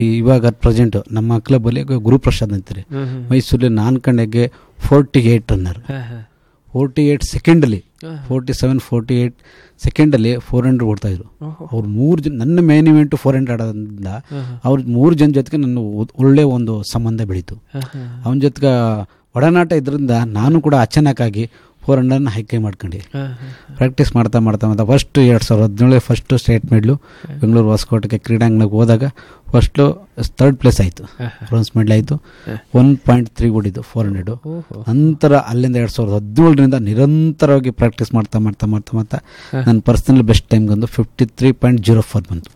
ಇವಾಗ ಪ್ರೆಸೆಂಟ್ ನಮ್ಮ ಕ್ಲಬ್ಬಲ್ಲಿ ಗುರುಪ್ರಸಾದ್ ಅಂತಾರೆ ಮೈಸೂರಲ್ಲಿ ನಾನ್ ಕಂಡೆಗೆ forty eight runner forty eight ಸೆಕೆಂಡಲ್ಲಿ ಫೋರ್ಟಿ ಸೆವೆನ್ ಫೋರ್ಟಿ ಏಯ್ಟ್ ಸೆಕೆಂಡಲ್ಲಿ ಫೋರ್ ಹಂಡ್ರೆಡ್ ಓಡ್ತಾಯಿದ್ರು ಅವ್ರು ಮೂರು ಜನ ನನ್ನ ಮೇನ್ ಇವೆಂಟು ಫೋರ್ ಹಂಡ್ರೆಡ್ ಆಡೋದ್ರಿಂದ ಅವ್ರ ಮೂರು ಜನ ಜೊತೆಗೆ ನನ್ನ ಒ- ಒಳ್ಳೆ ಒಂದು ಸಂಬಂಧ ಬೆಳೀತು ಅವನ ಜೊತೆಗೆ ಒಡನಾಟ ಇದರಿಂದ ನಾನು ಕೂಡ ಅಚಾನಕ್ಕಾಗಿ ಫೋರ್ ಹಂಡ್ರೆಡ್ನ ಹೈಕೈ ಮಾಡ್ಕೊಂಡು ಪ್ರಾಕ್ಟೀಸ್ ಮಾಡ್ತಾ ಮಾಡ್ತಾ ಮಾಡ್ತಾ ಫಸ್ಟ್ ಎರಡು ಸಾವಿರದ ಹದಿನೇಳು ಫಸ್ಟು ಸ್ಟೇಟ್ ಮೆಡ್ಲು ಬೆಂಗಳೂರು ಹೊಸಕೋಟೆಗೆ ಕ್ರೀಡಾಂಗಣಕ್ಕೆ ಹೋದಾಗ ಫಸ್ಟು ಥರ್ಡ್ ಪ್ಲೇಸ್ ಆಯಿತು ಬ್ರೋನ್ಸ್ ಮೆಡಲ್ ಆಯಿತು ಒನ್ ಪಾಯಿಂಟ್ ತ್ರೀ ಓಡಿದ್ದು ಫೋರ್ ಹಂಡ್ರೆಡು ನಂತರ ಅಲ್ಲಿಂದ ಎರಡು ಸಾವಿರದ ಹದಿನೇಳರಿಂದ ನಿರಂತರವಾಗಿ ಪ್ರಾಕ್ಟೀಸ್ ಮಾಡ್ತಾ ಮಾಡ್ತಾ ಮಾಡ್ತಾ ಮಾಡ್ತಾ ನನ್ನ ಪರ್ಸನಲ್ ಬೆಸ್ಟ್ ಟೈಮ್ ಬಂದು fifty three point zero four ಬಂತು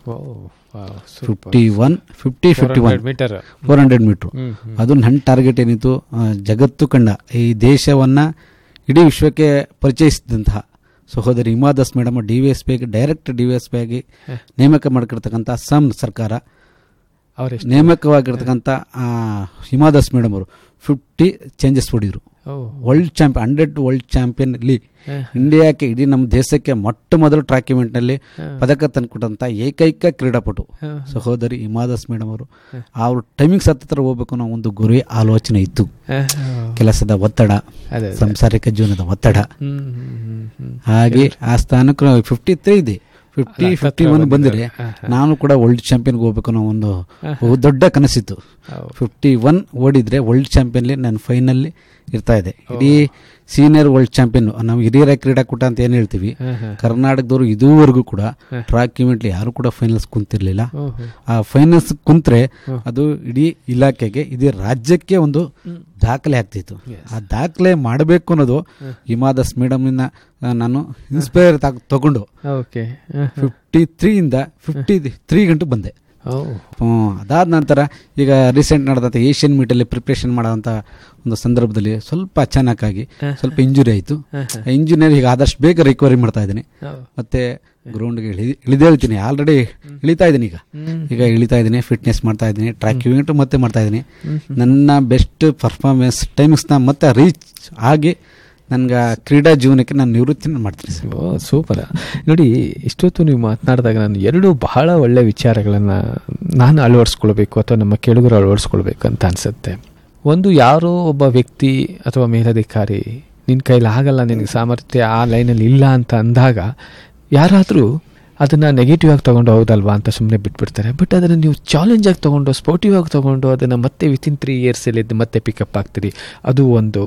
fifty one fifty fifty one metre four hundred metre ಅದು ನನ್ನ ಟಾರ್ಗೆಟ್ ಏನಿತ್ತು ಆ, ಜಗತ್ತು ಕಂಡ ಈ ದೇಶವನ್ನು ಇಡೀ ವಿಶ್ವಕ್ಕೆ ಪರಿಚಯಿಸಿದಂತಹ ಸಹೋದರಿ Hima Das madam D V S P ಆಗಿ direct D V S P ಆಗಿ ನೇಮಕ ಮಾಡ್ಕಿರ್ತಕ್ಕಂಥ ಅಸ್ಸಾಂ ಸರ್ಕಾರ ಅವರೆಷ್ಟು ನೇಮಕವಾಗಿರ್ತಕ್ಕಂಥ ಆ, ಹಿಮಾದಾಸ್ ಮೇಡಮ್ ಅವರು ಫಿಫ್ಟಿ ಚೇಂಜಸ್ ಹೊಡಿದ್ರು world champion hundred world champion ಅಲ್ಲಿ ಇಂಡಿಯಾಕ್ಕೆ ಇಡೀ ನಮ್ಮ ದೇಶಕ್ಕೆ ಮೊಟ್ಟ ಮೊದಲು ಟ್ರ್ಯಾಕ್ ಇವೆಂಟ್ನಲ್ಲಿ ಪದಕ ತಂದುಕೊಟ್ಟಂಥ ಏಕೈಕ ಕ್ರೀಡಾಪಟು ಸಹೋದರಿ ಹಿಮಾದಾಸ್ ಮೇಡಮ್ ಅವರು ಅವ್ರ ಟೈಮಿಂಗ್ಸ್ ಹತ್ತಿರ ಹೋಗ್ಬೇಕು ಅನ್ನೋ ಒಂದು ಗುರಿ ಆಲೋಚನೆ ಇತ್ತು ಕೆಲಸದ ಒತ್ತಡ ಅದೇ ಸಂಸಾರಿಕ ಜೀವನದ ಒತ್ತಡ ಹ್ಮ್ ಹ್ಮ್ ಹ್ಮ್ ಹ್ಮ್ ಹಾಗೆ ಆ ಸ್ಥಾನಕ್ಕೆ ಫಿಫ್ಟಿ ತ್ರೀ ಇದೆ ಫಿಫ್ಟಿ ಫಿಫ್ಟಿ ಒನ್ ಬಂದರೆ ನಾನು ಕೂಡ ವರ್ಲ್ಡ್ ಚಾಂಪಿಯನ್ಗೆ ಹೋಗ್ಬೇಕು ಅನ್ನೋ ಒಂದು ಬಹು ದೊಡ್ಡ ಕನಸಿತ್ತು ಹೌದು. ಫಿಫ್ಟಿ ಒನ್ ಓಡಿದ್ರೆ ವರ್ಲ್ಡ್ ಚಾಂಪಿಯನ್ಲಿ ನಾನು ಫೈನಲ್ಲಿ ಇರ್ತಾ ಇದೆ ಇಡೀ ಸೀನಿಯರ್ ವರ್ಲ್ಡ್ ಚಾಂಪಿಯನ್ ನಾವು ಹಿರಿಯರ ಕ್ರೀಡಾಕೂಟ ಅಂತ ಏನು ಹೇಳ್ತೀವಿ ಕರ್ನಾಟಕದವರು ಇದುವರೆಗೂ ಕೂಡ ಟ್ರ್ಯಾಕ್ ಇವೆಂಟ್ಲಿ ಯಾರು ಕೂಡ ಫೈನಲ್ಸ್ ಕುಂತಿರ್ಲಿಲ್ಲ ಓಹೋ. ಆ ಫೈನಲ್ಸ್ ಕುಂತ್ರೆ ಅದು ಇಡೀ ಇಲಾಖೆಗೆ ಇಡೀ ರಾಜ್ಯಕ್ಕೆ ಒಂದು ದಾಖಲೆ ಆಗ್ತಿತ್ತು ಆ ದಾಖಲೆ ಮಾಡಬೇಕು ಅನ್ನೋದು ಹಿಮಾದಾಸ್ ಮೇಡಮ್ನ ನಾನು ಇನ್ಸ್ಪೈರ್ ತಗೊಂಡು ಓಕೆ ಫಿಫ್ಟಿ ತ್ರೀಯಿಂದ ಫಿಫ್ಟಿ ತ್ರೀ ಗಂಟು ಬಂದೆ ಓ ಹ್ಮ್, ಅದಾದ ನಂತರ ಈಗ ರೀಸೆಂಟ್ ನಡೆದಂಥ ಏಷ್ಯನ್ ಮೀಟಲ್ಲಿ ಪ್ರಿಪ್ರೇಷನ್ ಮಾಡೋಂಥ ಒಂದು ಸಂದರ್ಭದಲ್ಲಿ ಸ್ವಲ್ಪ ಅಚಾನಕ್ಕಾಗಿ ಸ್ವಲ್ಪ ಇಂಜುರಿ ಆಯಿತು ಇಂಜುರಿಯಲ್ಲಿ ಈಗ ಆದಷ್ಟು ಬೇಗ ರಿಕವರಿ ಮಾಡ್ತಾ ಇದ್ದೀನಿ ಹೌದು. ಮತ್ತೆ ಗ್ರೌಂಡ್ಗೆ ಇಳಿ ಇಳಿದೇಳ್ತೀನಿ ಆಲ್ರೆಡಿ ಇಳಿತಾ ಇದ್ದೀನಿ ಈಗ ಈಗ ಇಳಿತಾ ಇದ್ದೀನಿ ಫಿಟ್ನೆಸ್ ಮಾಡ್ತಾ ಇದ್ದೀನಿ ಟ್ರ್ಯಾಕ್ ಇವೆಂಟ್ ಮತ್ತೆ ಮಾಡ್ತಾ ಇದ್ದೀನಿ ನನ್ನ ಬೆಸ್ಟ್ ಪರ್ಫಾರ್ಮೆನ್ಸ್ ಟೈಮಿಂಗ್ಸ್ನ ಮತ್ತೆ ರೀಚ್ ಆಗಿ ನನ್ಗೆ ಕ್ರೀಡಾ ಜೀವನಕ್ಕೆ ನಾನು ನಿವೃತ್ತಿನ ಮಾಡ್ತೀನಿ ಸರ್ ಓ ಸೂಪರ್ ನೋಡಿ ಇಷ್ಟೊತ್ತು ನೀವು ಮಾತನಾಡಿದಾಗ ನಾನು ಎರಡು ಬಹಳ ಒಳ್ಳೆ ವಿಚಾರಗಳನ್ನು ನಾನು ಅಳವಡಿಸ್ಕೊಳ್ಬೇಕು ಅಥವಾ ನಮ್ಮ ಕೆಳಗರು ಅಳವಡಿಸ್ಕೊಳ್ಬೇಕು ಅಂತ ಅನಿಸುತ್ತೆ ಒಂದು ಯಾರೋ ಒಬ್ಬ ವ್ಯಕ್ತಿ ಅಥವಾ ಮೇಲಧಿಕಾರಿ ನಿನ್ನ ಕೈಲಿ ಆಗಲ್ಲ ನಿನಗೆ ಸಾಮರ್ಥ್ಯ ಆ ಲೈನಲ್ಲಿ ಇಲ್ಲ ಅಂತ ಅಂದಾಗ ಯಾರಾದರೂ ಅದನ್ನು ನೆಗೆಟಿವ್ ಆಗಿ ತೊಗೊಂಡು ಹೌದಲ್ವಾ ಅಂತ ಸುಮ್ಮನೆ ಬಿಟ್ಬಿಡ್ತಾರೆ ಬಟ್ ಅದನ್ನು ನೀವು ಚಾಲೆಂಜ್ ಆಗಿ ತೊಗೊಂಡು ಸ್ಪೋರ್ಟಿವ್ ಆಗಿ ತೊಗೊಂಡು ಅದನ್ನು ಮತ್ತೆ ವಿತಿನ್ ತ್ರೀ ಇಯರ್ಸಲ್ಲಿ ಮತ್ತೆ ಪಿಕಪ್ ಆಗ್ತೀರಿ ಅದು ಒಂದು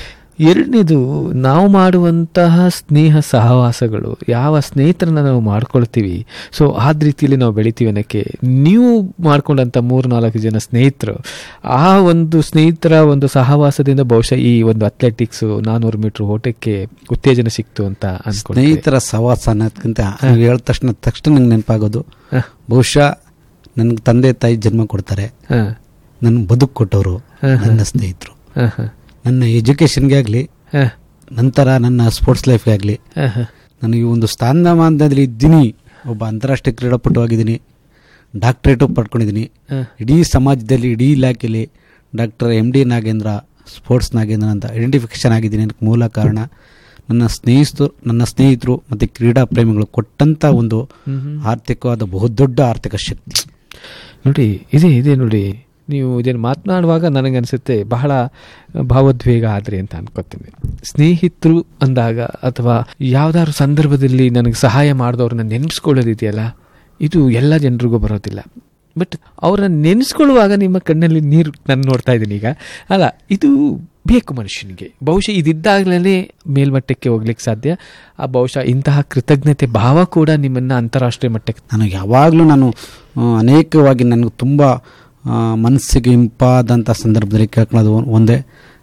ಎರಡನೇದು ನಾವು ಮಾಡುವಂತಹ ಸ್ನೇಹ ಸಹವಾಸಗಳು ಯಾವ ಸ್ನೇಹಿತರನ್ನ ನಾವು ಮಾಡ್ಕೊಳ್ತೀವಿ ಸೊ ಆದ ರೀತಿಯಲ್ಲಿ ನಾವು ಬೆಳಿತೀವಿ ಅನ್ನೋಕ್ಕೆ ನೀವು ಮಾಡ್ಕೊಂಡಂಥ ಮೂರು ನಾಲ್ಕು ಜನ ಸ್ನೇಹಿತರು ಆ ಒಂದು ಸ್ನೇಹಿತರ ಒಂದು ಸಹವಾಸದಿಂದ ಬಹುಶಃ ಈ ಒಂದು ಅಥ್ಲೆಟಿಕ್ಸು ನಾನ್ನೂರು ಮೀಟ್ರ್ ಓಟಕ್ಕೆ ಉತ್ತೇಜನ ಸಿಕ್ತು ಅಂತ ಅನ್ಕೊಂಡು ಸ್ನೇಹಿತರ ಸವಾಸ ಅನ್ನೋದಕ್ಕಿಂತ ನೀವು ಹೇಳಿದ ತಕ್ಷಣ ತಕ್ಷಣ ನಂಗೆ ನೆನಪಾಗೋದು ಬಹುಶಃ ನನಗೆ ತಂದೆ ತಾಯಿ ಜನ್ಮ ಕೊಡ್ತಾರೆ ಹಾಂ ನನ್ನ ಬದುಕು ಕೊಟ್ಟವರು ನನ್ನ ಸ್ನೇಹಿತರು ಹಾಂ ಹಾಂ ನನ್ನ ಎಜುಕೇಷನ್ಗೆ ಆಗಲಿ ಹಾಂ ನಂತರ ನನ್ನ ಸ್ಪೋರ್ಟ್ಸ್ ಲೈಫ್ಗೆ ಆಗಲಿ ಹಾಂ ನನಗೆ ಒಂದು ಸ್ಥಾನಮಾನದಲ್ಲಿ ಇದ್ದೀನಿ ಒಬ್ಬ ಅಂತಾರಾಷ್ಟ್ರೀಯ ಕ್ರೀಡಾಪಟು ಆಗಿದ್ದೀನಿ ಡಾಕ್ಟ್ರೇಟು ಪಡ್ಕೊಂಡಿದ್ದೀನಿ ಹಾಂ ಇಡೀ ಸಮಾಜದಲ್ಲಿ ಇಡೀ ಇಲಾಖೆಯಲ್ಲಿ doctor M D Nagendra sports Nagendra ಅಂತ ಐಡೆಂಟಿಫಿಕೇಶನ್ ಆಗಿದ್ದೀನಿ ಅದಕ್ಕೆ ಮೂಲ ಕಾರಣ ನನ್ನ ಸ್ನೇಹಿತರು ನನ್ನ ಸ್ನೇಹಿತರು ಮತ್ತು ಕ್ರೀಡಾ ಪ್ರೇಮಿಗಳು ಕೊಟ್ಟಂಥ ಒಂದು ಆರ್ಥಿಕವಾದ ಬಹುದೊಡ್ಡ ಆರ್ಥಿಕ ಶಕ್ತಿ ನೋಡಿ ಇದೆ ಇದೆ ನೋಡಿ ನೀವು ಇದನ್ನು ಮಾತನಾಡುವಾಗ ನನಗನ್ಸುತ್ತೆ ಬಹಳ ಭಾವೋದ್ವೇಗ ಆದ್ರಿ ಅಂತ ಅನ್ಕೋತೀನಿ ಸ್ನೇಹಿತರು ಅಂದಾಗ ಅಥವಾ ಯಾವ್ದಾದ್ರು ಸಂದರ್ಭದಲ್ಲಿ ನನಗೆ ಸಹಾಯ ಮಾಡಿದವ್ರನ್ನ ನೆನೆಸ್ಕೊಳ್ಳೋದಿದೆಯಲ್ಲ ಇದು ಎಲ್ಲ ಜನರಿಗೂ ಬರೋದಿಲ್ಲ ಬಟ್ ಅವ್ರನ್ನ ನೆನೆಸ್ಕೊಳ್ಳುವಾಗ ನಿಮ್ಮ ಕಣ್ಣಲ್ಲಿ ನೀರು ನಾನು ನೋಡ್ತಾ ಇದ್ದೀನಿ ಈಗ ಅಲ್ಲ ಇದು ಬೇಕು ಮನುಷ್ಯನಿಗೆ ಬಹುಶಃ ಇದಿದ್ದಾಗಲೇ ಮೇಲ್ಮಟ್ಟಕ್ಕೆ ಹೋಗ್ಲಿಕ್ಕೆ ಸಾಧ್ಯ ಆ ಬಹುಶಃ ಇಂತಹ ಕೃತಜ್ಞತೆ ಭಾವ ಕೂಡ ನಿಮ್ಮನ್ನು ಅಂತಾರಾಷ್ಟ್ರೀಯ ಮಟ್ಟಕ್ಕೆ ನಾನು ಯಾವಾಗಲೂ ನಾನು ಆ, ಅನೇಕವಾಗಿ ನನಗೆ ತುಂಬ ಆ, ಮನಸ್ಸಿಗೆ ಇಂಪಾದಂಥ ಸಂದರ್ಭದಲ್ಲಿ ಕೇಳ್ಕೊಳ್ಳೋದು ಒನ್- ಒಂದೇ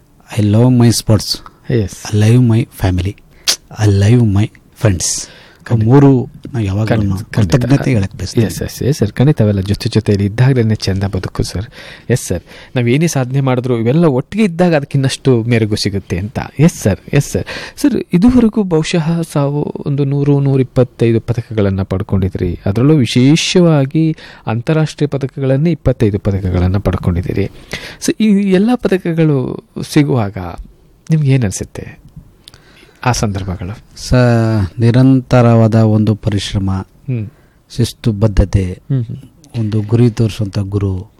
I love my sports yes I live my family I live my friends ಮೂರು ನಾವು ಯಾವಾಗಲೂ ಕೃತಜ್ಞತೆ ಹೇಳಕ್ ಬಯಸ್ತೀನಿ ಎಸ್ ಎಸ್ ಎಸ್ ಸರ್ ಖಂಡಿತ ಅವೆಲ್ಲ ಜೊತೆ ಜೊತೆಯಲ್ಲಿ ಇದ್ದಾಗಲೇ ಚೆಂದ ಬದುಕು ಸರ್ ಎಸ್ ಸರ್ ನಾವು ಏನೇ ಸಾಧನೆ ಮಾಡಿದ್ರು ಇವೆಲ್ಲ ಒಟ್ಟಿಗೆ ಇದ್ದಾಗ ಅದಕ್ಕಿನ್ನಷ್ಟು ಮೆರುಗು ಸಿಗುತ್ತೆ ಅಂತ yes sir yes sir sir ಇದುವರೆಗೂ ಬಹುಶಃ ಸಾವು ಒಂದು ನೂರು ನೂರಿಪ್ಪತ್ತೈದು ಪದಕಗಳನ್ನು ಪಡ್ಕೊಂಡಿದ್ರಿ ಅದರಲ್ಲೂ ವಿಶೇಷವಾಗಿ ಅಂತಾರಾಷ್ಟ್ರೀಯ ಪದಕಗಳನ್ನೇ ಇಪ್ಪತ್ತೈದು ಪದಕಗಳನ್ನು ಪಡ್ಕೊಂಡಿದ್ದೀರಿ ಸೊ ಈ ಎಲ್ಲ ಪದಕಗಳು ಸಿಗುವಾಗ ನಿಮ್ಗೆ ಏನು ಅನಿಸುತ್ತೆ ಆ ಸಂದರ್ಭಗಳು ಸ ನಿರಂತರವಾದ ಒಂದು ಪರಿಶ್ರಮ ಹ್ಞೂ ಶಿಸ್ತುಬದ್ಧತೆ ಹ್ಞೂ ಹ್ಞೂ ಒಂದು ಗುರಿ ತೋರಿಸುವಂಥ ಗುರು